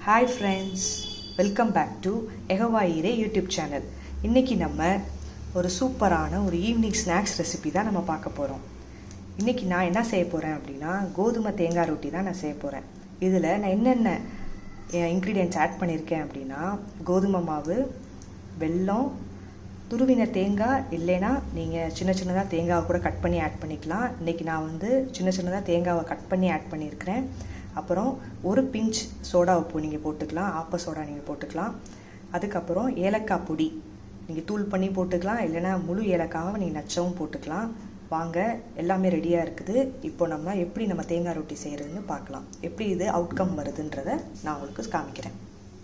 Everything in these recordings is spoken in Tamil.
hi friends welcome back to எகவாயிரே யூடியூப் சேனல் இன்றைக்கி நம்ம ஒரு சூப்பரான ஒரு ஈவினிங் ஸ்நாக்ஸ் ரெசிபி தான் நம்ம பார்க்க போகிறோம் இன்றைக்கி நான் என்ன செய்ய போகிறேன் அப்படின்னா கோதுமை தேங்காய் ரொட்டி தான் நான் செய்ய போகிறேன் இதில் நான் என்னென்ன இன்க்ரீடியன்ட்ஸ் ஆட் பண்ணியிருக்கேன் அப்படின்னா கோதுமை மாவு வெல்லம் துருவின தேங்காய் இல்லைன்னா நீங்கள் சின்ன சின்னதாக தேங்காவை கூட கட் பண்ணி ஆட் பண்ணிக்கலாம் இன்றைக்கி நான் வந்து சின்ன சின்னதாக தேங்காவை கட் பண்ணி ஆட் பண்ணியிருக்கிறேன் அப்புறம் ஒரு பிஞ்ச் சோடா உப்பு நீங்கள் போட்டுக்கலாம் ஆப்ப சோடா நீங்கள் போட்டுக்கலாம் அதுக்கப்புறம் ஏலக்காய் பொடி நீங்கள் தூள் பண்ணி போட்டுக்கலாம் இல்லைன்னா முழு ஏலக்காவை நீங்கள் நச்சவும் போட்டுக்கலாம் வாங்க எல்லாமே ரெடியாக இருக்குது இப்போ நம்ம எப்படி நம்ம தேங்காய் ரொட்டி செய்கிறதுன்னு பார்க்கலாம் எப்படி இது அவுட்கம் வருதுன்றதை நான் உங்களுக்கு காமிக்கிறேன்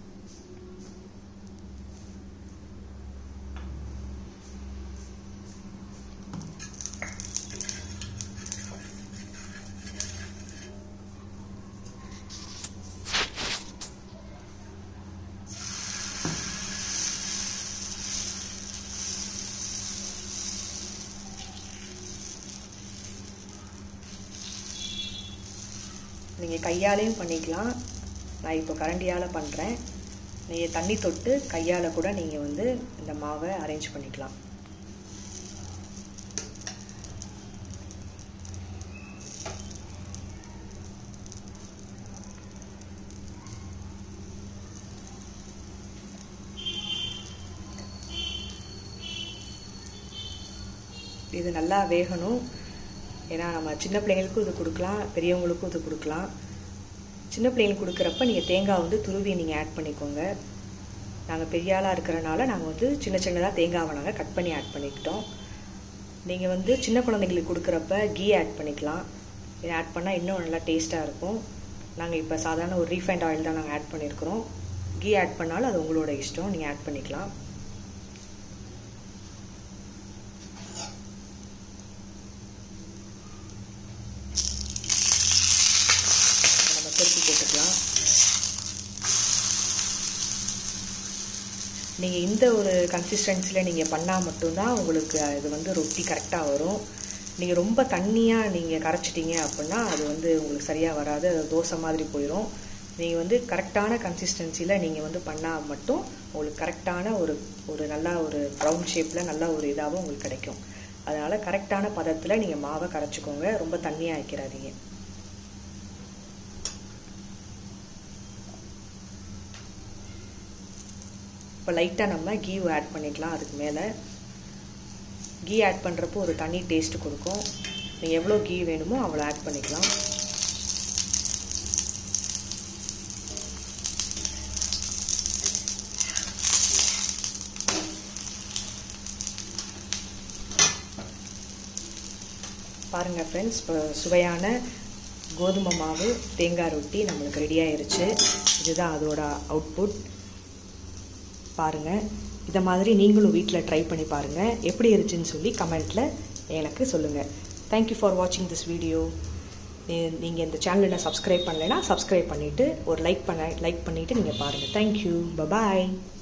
நீங்கள் கையாலேயும் பண்ணிக்கலாம் நான் இப்போ கரண்டியால் பண்ணுறேன் நீங்கள் தண்ணி தொட்டு கையால் கூட நீங்கள் வந்து இந்த மாவை அரேஞ்ச் பண்ணிக்கலாம் இது நல்லா வேகணும் ஏன்னா நம்ம சின்ன பிள்ளைங்களுக்கும் இது கொடுக்கலாம் பெரியவங்களுக்கும் இது கொடுக்கலாம் சின்ன பிள்ளைங்களுக்கு கொடுக்குறப்ப நீங்கள் தேங்காய் வந்து துருவி நீங்கள் ஆட் பண்ணிக்கோங்க நாங்கள் பெரிய ஆளாக இருக்கிறனால நாங்கள் வந்து சின்ன சின்னதாக தேங்காவை நாங்கள் கட் பண்ணி ஆட் பண்ணிக்கிட்டோம் நீங்கள் வந்து சின்ன குழந்தைங்களுக்கு கொடுக்குறப்ப கீ ஆட் பண்ணிக்கலாம் இதை ஆட் பண்ணால் இன்னும் நல்லா டேஸ்ட்டாக இருக்கும் நாங்கள் இப்போ சாதாரண ஒரு ரீஃபைண்ட் ஆயில் தான் நாங்கள் ஆட் பண்ணியிருக்கிறோம் கீ ஆட் பண்ணாலும் அது உங்களோட இஷ்டம் நீங்கள் ஆட் பண்ணிக்கலாம் நம்ம திருப்பி போட்டுக்கலாம் நீங்கள் இந்த ஒரு கன்சிஸ்டன்சியில் நீங்கள் பண்ணால் மட்டும்தான் உங்களுக்கு இது வந்து ரொட்டி கரெக்டாக வரும் நீங்கள் ரொம்ப தண்ணியாக நீங்கள் கரைச்சிட்டீங்க அப்படின்னா அது வந்து உங்களுக்கு சரியாக வராது அது தோசை மாதிரி போயிடும் நீங்கள் வந்து கரெக்டான கன்சிஸ்டன்சியில் நீங்கள் வந்து பண்ணால் மட்டும் உங்களுக்கு கரெக்டான ஒரு ஒரு நல்லா ஒரு ப்ரௌன் ஷேப்பில் நல்ல ஒரு இதாகவும் உங்களுக்கு கிடைக்கும் அதனால் கரெக்டான பதத்தில் நீங்கள் மாவை கரைச்சிக்கோங்க ரொம்ப தண்ணியாக வைக்கிறாதீங்க இப்போ லைட்டாக நம்ம கீ ஆட் பண்ணிக்கலாம் அதுக்கு மேலே கீ ஆட் பண்ணுறப்போ ஒரு தனி டேஸ்ட் கொடுக்கும் நீங்கள் எவ்வளோ கீ வேணுமோ அவ்வளோ ஆட் பண்ணிக்கலாம் பாருங்கள் ஃப்ரெண்ட்ஸ் இப்போ சுவையான கோதுமை மாவு தேங்காய் ரொட்டி நம்மளுக்கு ரெடி ஆயிருச்சு இதுதான் அதோட அவுட்புட் பாருங்கள் இதை மாதிரி நீங்களும் வீட்டில் ட்ரை பண்ணி பாருங்கள் எப்படி இருந்துச்சுன்னு சொல்லி கமெண்ட்டில் எனக்கு சொல்லுங்கள் தேங்க்யூ ஃபார் வாட்சிங் திஸ் வீடியோ நீங்கள் இந்த சேனலில் சப்ஸ்கிரைப் பண்ணலைன்னா சப்ஸ்கிரைப் பண்ணிவிட்டு ஒரு லைக் பண்ண லைக் பண்ணிவிட்டு நீங்கள் பாருங்கள் தேங்க்யூ பபாய்